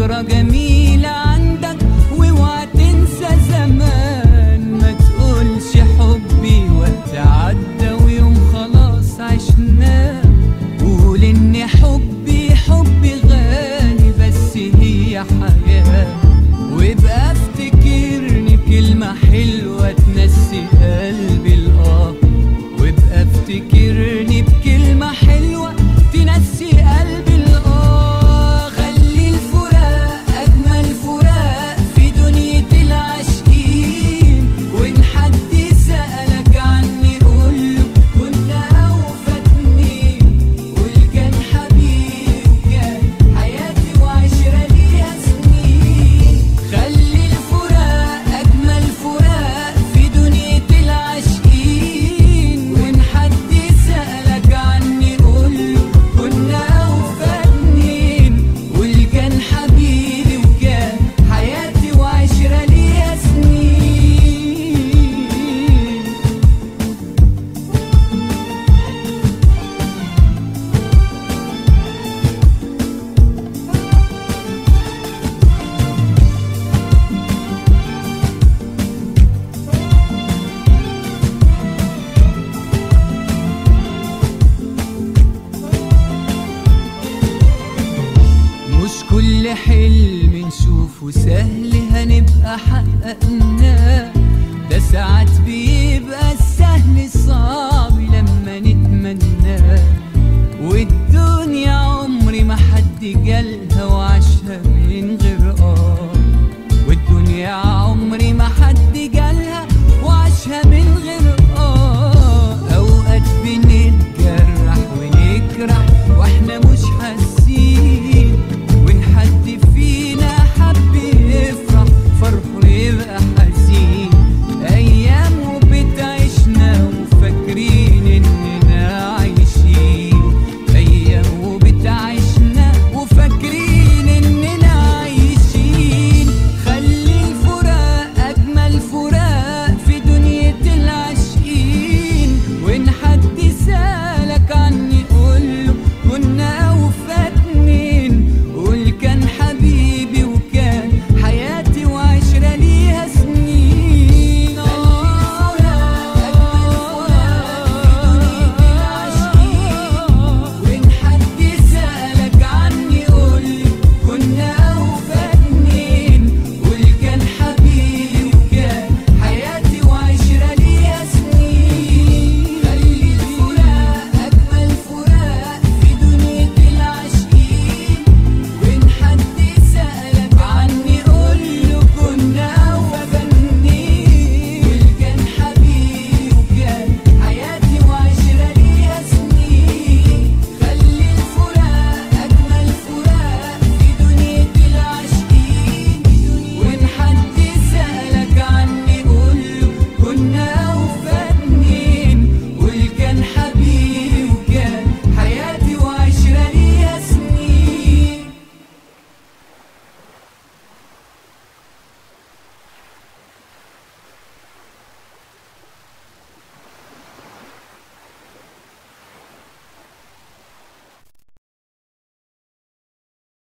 ذكرى جميلة عندك واوعى تنسى زمان ما تقولش حبي وقت عدى ويوم خلاص عشناه قول ان حبي حبي غالي بس هي حياة وابقى افتكرني بكلمة حلوة تنسي قلبي الاه وابقى افتكرني بكلمة حلوة تنسي قلبي الاه خلي الفراق أجمل فراق في دنيا العاشقين وإن حد سألك عني قوله كنا أوفى اتنين والكان حبيبي وكان حياتي وعشرة ليها سنين خلي الفراق أجمل فراق في دنيا العاشقين وإن حد سألك عني قوله كنا أوفى اتنين والكان حبيبي وكان حياتي وعشرة ليها سنين مش كل حلم نشوفه سهل هنبقى حققناه ده ساعات بيبقى السهل صعب لما نتمناه والدنيا عمري ما حد جالها وعاشها من